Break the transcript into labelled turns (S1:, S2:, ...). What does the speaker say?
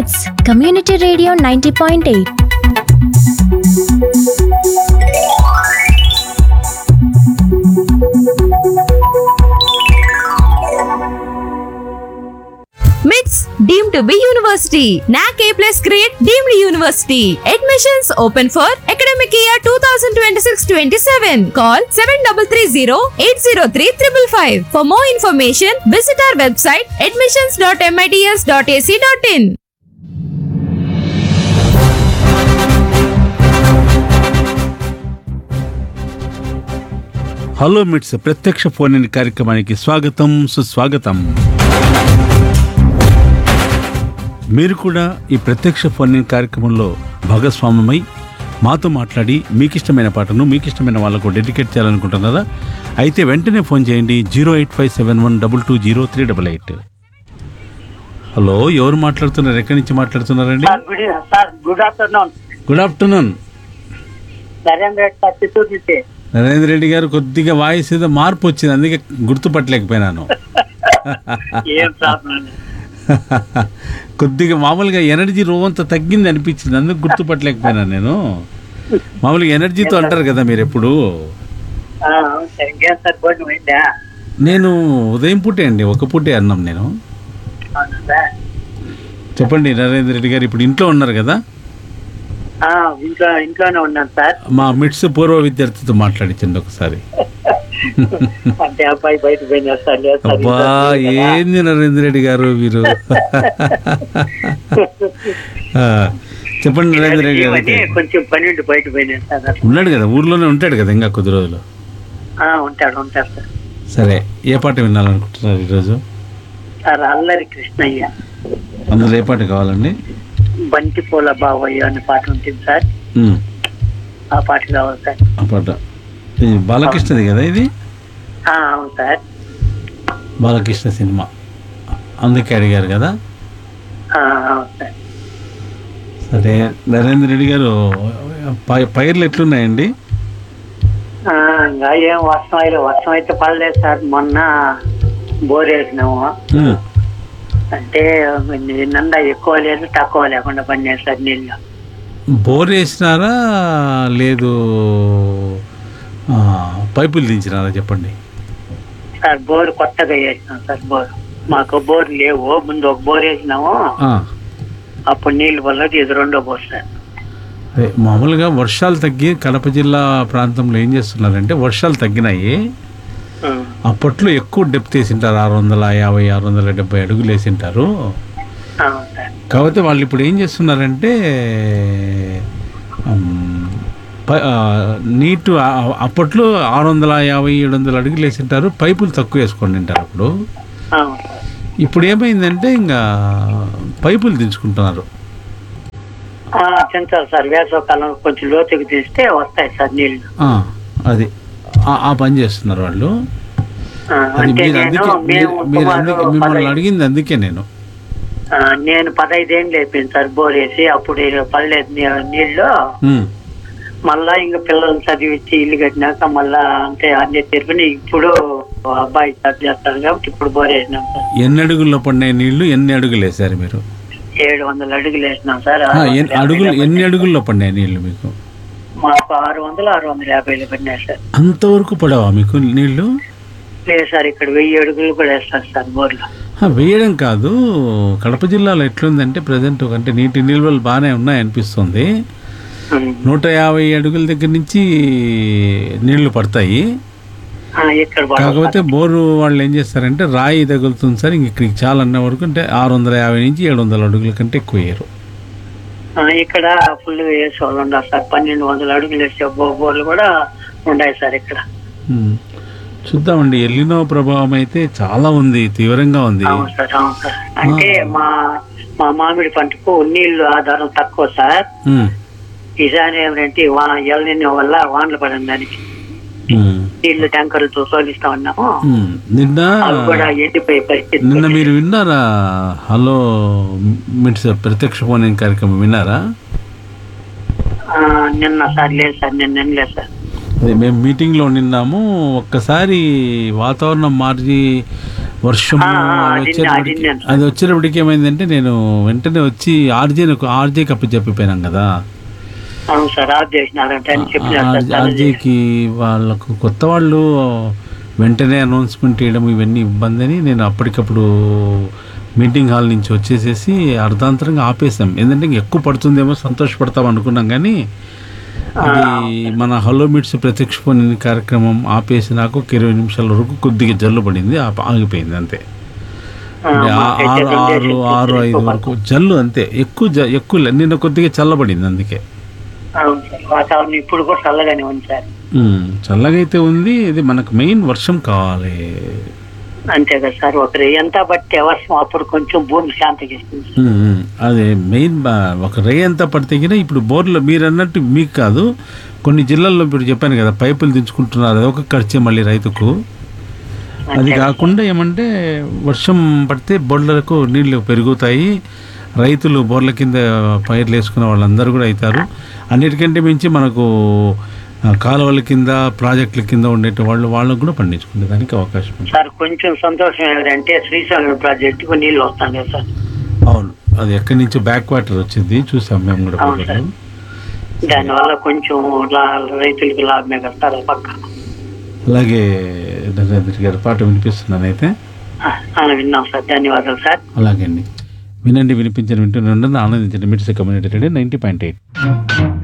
S1: మిట్స్ community radio ninety point eight
S2: MITS deemed to be university NAAC A plus grade deemed university admissions open for academic year two thousand twenty six twenty seven call seven double three zero eight zero three triple five for more information visit our website admissions dot MITS dot AC dot in
S3: hello MITS ప్రత్యక్ష phone in కార్యక్రమానికి స్వాగతం సుస్వాగతం మీరు కూడా ఈ ప్రత్యక్ష phone in కార్యక్రమంలో భాగస్వామ్యమై మాతో మాట్లాడి మీకు ఇష్టమైన పాటను మీకు ఇష్టమైన వాళ్ళకు డెడికేట్ చేయాలనుకుంటున్నారా అయితే వెంటనే ఫోన్ చేయండి zero eight five seven one double two zero three double eight hello ఎవరు మాట్లాడుతున్నారు ఎక్కడి నుంచి మాట్లాడుతున్నారండి
S4: sir good sir good afternoon
S3: good afternoon
S4: Narendra Reddy sir Chittoor నుంచి
S3: నరేంద్ర రెడ్డి గారు కొద్దిగా వాయిస్ ఏదో మార్పు వచ్చింది అందుకే గుర్తుపట్టలేకపోయినాను
S4: ఏం సార్
S3: కొద్దిగా మామూలుగా ఎనర్జీ రోవంత తగ్గింది అనిపించింది అందుకు గుర్తుపట్టలేకపోయినా నేను మామూలుగా ఎనర్జీతో అంటారు కదా మీరు ఎప్పుడు
S4: ఆ, అవును సార్ ఇంకేం సార్ భోజనం అయిందా
S3: నేను ఉదయం పూటే అండి ఒక పూటే అన్నాం నేను
S4: అవునా సార్
S3: చెప్పండి నరేంద్ర రెడ్డి గారు ఇప్పుడు ఇంట్లో ఉన్నారు కదా
S4: ఆ, ఇంట్లో ఇంట్లోనే ఉన్నాను సార్
S3: మా మిట్స్ పూర్వ విద్యార్థితో మాట్లాడించండి ఒకసారి
S4: అంటే అబ్బాయి బయట పోయినా సార్ లేదు సార్
S3: అబ్బా
S4: ఇంట్లో కదా.
S3: ఏంది నరేంద్ర రెడ్డి గారు మీరు ఆ, చెప్పండి నరేంద్ర రెడ్డి గారు
S4: ఏమని కొంచెం పని ఉండి బయట పోయినా సార్
S3: ఉన్నాడు కదా ఊర్లోనే ఉంటాడు కదా ఇంకా కొద్ది రోజులు
S4: ఆ, ఉంటాడు ఉంటాడు సార్
S3: సరే ఏ పాట వినాలనుకుంటున్నారు ఈరోజు
S4: సార్ అల్లరి కృష్ణయ్య
S3: అందులో ఏ పాట కావాలండి
S4: బంతి పూల బావయ్య అనే పాట ఉంటుంది సార్
S3: ఉమ్,
S4: ఆ పాట కావాలి సార్
S3: ఆ పాట ఇది బాలకృష్ణది కదా ఇది
S4: ఆ, అవును సార్
S3: బాలకృష్ణ సినిమా అందుకే అడిగారు కదా
S4: ఆ, అవును సార్
S3: సరే నరేంద్ర రెడ్డి గారు పై- పైర్లు ఎట్లున్నాయండి
S4: ఆ, ఇంకా ఏం వర్షం అయితే వర్షం అయితే పడలేదు సార్ మొన్న బోర్ వేసినాము
S3: ఉమ్,
S4: అంటే నిన్న ఎక్కువ లేదు తక్కువ లేకుండా పడినాయి సార్ నీళ్ళు
S3: బోర్ వేసినారా లేదు ఆ, పైపులు దించినారా చెప్పండి
S4: సార్ బోర్ కొత్తగా వేసినాం సార్ బోర్ మాకు బోర్ లేవు ముందు ఒక బోర్ వేసినాము
S3: ఆ,
S4: అప్పుడు నీళ్ళు వల్ల ఇది రెండో బోర్ సార్
S3: అదే మామూలుగా వర్షాలు తగ్గి కడప జిల్లా ప్రాంతంలో ఏం చేస్తున్నారంటే వర్షాలు తగ్గినాయి
S4: ఉం.
S3: అప్పట్లో ఎక్కువ డెప్త్ వేసింటారు ఆరు వందల యాభై ఆరు వందల డెబ్బై అడుగులు వేసింటారు
S4: అవును సార్
S3: కాకపోతే వాళ్ళు ఇప్పుడు ఏం చేస్తున్నారంటే ఉమ్, ప- ఆ, నీటు ఆ- అప్పట్లో ఆరు వందల యాభై ఏడు వందల అడుగులు వేసింటారు పైపులు తక్కువ వేసుకొని తింటారు అప్పుడు
S4: అవును సార్
S3: ఇప్పుడు ఏమైందంటే ఇంకా పైపులు దించుకుంటున్నారు
S4: ఆ, పెంచాలి సార్ వేసవకాలం కొంచెం లోతుకి తీస్తే వస్తాయి సార్ నీళ్లు
S3: ఆ, అది ఆ- ఆ పని చేస్తున్నారు వాళ్ళు
S4: ఆ,
S3: అది
S4: అంటే
S3: మీరు
S4: నేను
S3: అందుకే
S4: మేము
S3: మీరు- మీరు
S4: సుమారు
S3: అందుకే మిమ్మల్ని
S4: పదహైదు-
S3: అడిగింది అందుకే నేను
S4: ఆ, నేను పదహైదేళ్ళు అయిపోయింది సార్ బోర్ వేసి అప్పుడు ఇలా పడలేదు నీ- నీళ్ళు
S3: ఉమ్,
S4: మళ్ళా ఇంకా పిల్లల్ని చదివించి ఇల్లు కట్టినాక మళ్ళా అంటే అన్ని తిరిగి ఇప్పుడు అబ్బాయి చదువు చేస్తాడు కాబట్టి ఇప్పుడు బోర్ వేసినాం సార్
S3: ఎన్ని అడుగుల్లో పడినాయి నీళ్లు ఎన్ని అడుగులు వేశారు మీరు
S4: ఏడు వందల అడుగులు వేసినాం సార్
S3: ఆ, ఎన్ని అడుగులు ఎన్ని అడుగుల్లో పడినాయి నీళ్లు మీకు
S4: మాకు ఆరు వందలు ఆరు వందల యాభైలు పడినాయి సార్
S3: అంతవరకు పడవా మీకు నీళ్లు
S4: లేదు సార్ ఇక్కడ వెయ్యి అడుగులు కూడా వేస్తారు సార్ బోర్లో
S3: ఆ, వేయడం కాదు కడప జిల్లాలో ఎట్లుందంటే ప్రజెంట్ అంటే నీటి నిల్వలు బాగానే ఉన్నాయి అనిపిస్తుంది
S4: ఉం.
S3: నూట యాభై అడుగుల దగ్గర నుంచి నీళ్లు పడతాయి
S4: ఆ, ఇక్కడ పడవు
S3: కాకపోతే బోరు వాళ్ళు ఏం చేస్తారంటే రాయి తగులుతుంది సార్ ఇంక ఇక్కడికి చాలా అన్న వరకు అంటే ఆరు వందల యాభై నుంచి ఏడు వందల అడుగుల కంటే ఎక్కువ వేయరు
S4: ఆ, ఇక్కడ ఫుల్ వేసే వాళ్ళు ఉన్నారు సార్ పన్నెండు వందల అడుగులు వేసే బో- బోర్లు కూడా ఉన్నాయి సార్ ఇక్కడ
S3: ఉమ్. చూద్దామండి ఎల్లినో ప్రభావం అయితే చాలా ఉంది తీవ్రంగా ఉంది
S4: అవును సార్ అవును సార్ అంటే మా మా మామిడి పంటకు నీళ్లు ఆధారం తక్కువ సార్
S3: ఉమ్,
S4: ఈసారి ఏమిటంటే వా ఎల్లిన వల్ల వానలు పడిన దానికి
S3: ఉమ్,
S4: నీళ్లు ట్యాంకర్లతో తోలిస్తా ఉన్నాము
S3: ఉమ్. నిన్న
S4: అవి కూడా ఎండిపోయే పరిస్థితి
S3: నిన్న మీరు విన్నారా హలో మిట్స్ ప్రత్యక్ష ఫోన్ ఇన్ కార్యక్రమం విన్నారా
S4: ఆ, నిన్న సార్ లేదు సార్ నిన్న వినలేదు సార్
S3: అదే మేము మీటింగ్లో నిన్నాము ఒక్కసారి వాతావరణం మార్చి వర్షం
S4: ఆ, ఆ, అది
S3: వచ్చేటప్పటికి
S4: అది నేను-
S3: అది వచ్చేటప్పటికి ఏమైందంటే నేను వెంటనే వచ్చి ఆర్జేని ఆర్జేకి అప్పు చెప్పిపోయినాం కదా
S4: అవును సార్ ఆఫ్ చేసినారంటే అని చెప్పినారు సార్ చాలా చేసి.
S3: ఆర్జేకి వాళ్ళకు కొత్త వాళ్ళు వెంటనే అనౌన్స్మెంట్ చేయడం ఇవన్నీ ఇబ్బంది అని నేను అప్పటికప్పుడు మీటింగ్ హాల్ నుంచి వచ్చేసేసి అర్ధాంతరంగా ఆపేసాం ఎందుకంటే ఇంక ఎక్కువ పడుతుందేమో సంతోషపడతాం అనుకున్నాం కానీ అది మన హలో మీట్స్ ప్రత్యక్ష ఫోన్ ఇన్ కార్యక్రమం ఆపేసి నాకు ఒక ఇరవై నిమిషాల వరకు కొద్దిగా జల్లు పడింది ఆప- ఆగిపోయింది అంతే
S4: ఆ,
S3: అంటే ఆ-
S4: మాకైతే
S3: ఆరు
S4: రెండు
S3: ఆరు
S4: డేస్
S3: ఆరు
S4: ఎక్కువ
S3: ఐదు
S4: పడుతుంది.
S3: వరకు జల్లు అంతే ఎక్కువ జ ఎక్కువ లే- నిన్న కొద్దిగా చల్లబడింది అందుకే
S4: అవును సార్ వాతావరణం ఇప్పుడు కూడా చల్లగానే ఉంది సార్
S3: ఉమ్, చల్లగా అయితే ఉంది ఇది మనకు మెయిన్ వర్షం కావాలి
S4: అంతే కదా సార్ ఒకరు ఎంత బట్టి వర్షం అప్పుడు కొంచెం భూమి శాంతికి ఇస్తుంది
S3: ఉమ్, ఉమ్, అదే మెయిన్ బా- ఒక రే అంతా పడితే గిన ఇప్పుడు బోర్లో మీరు అన్నట్టు మీకు కాదు కొన్ని జిల్లాల్లో ఇప్పుడు చెప్పాను కదా పైపులు దించుకుంటున్నారు అది ఒక ఖర్చే మళ్ళీ రైతుకు అది కాకుండా ఏమంటే వర్షం పడితే బోర్లకు నీళ్లు పెరుగుతాయి రైతులు బోర్ల కింద పైర్లు వేసుకున్న వాళ్ళందరూ కూడా అవుతారు అన్నిటికంటే మించి మనకు ఆ, కాలువల కింద ప్రాజెక్టుల కింద ఉండేటి వాళ్ళు వాళ్ళకు కూడా పండించుకునే దానికి అవకాశం ఉంది
S4: సార్ కొంచెం సంతోషం ఏంటంటే శ్రీశైలం ప్రాజెక్టుకు నీళ్లు వస్తాయి సార్
S3: అవును అది ఎక్కడి నుంచో బ్యాక్ వాటర్ వచ్చింది చూసాం మేము కూడా
S4: అవును సార్. దానివల్ల కొంచెం లా- రైతులకు లాభమే కదా సార్ ఆ పక్క
S3: అలాగే నరేంద్ర గారి పాట వినిపిస్తున్నానైతే
S4: ఆ, ఆ, విన్నాం సార్ ధన్యవాదాలు సార్
S3: అలాగే అండి వినండి వినిపించండి వింటూనే ఉండండి ఆనందించండి MITS community radio ninety point eight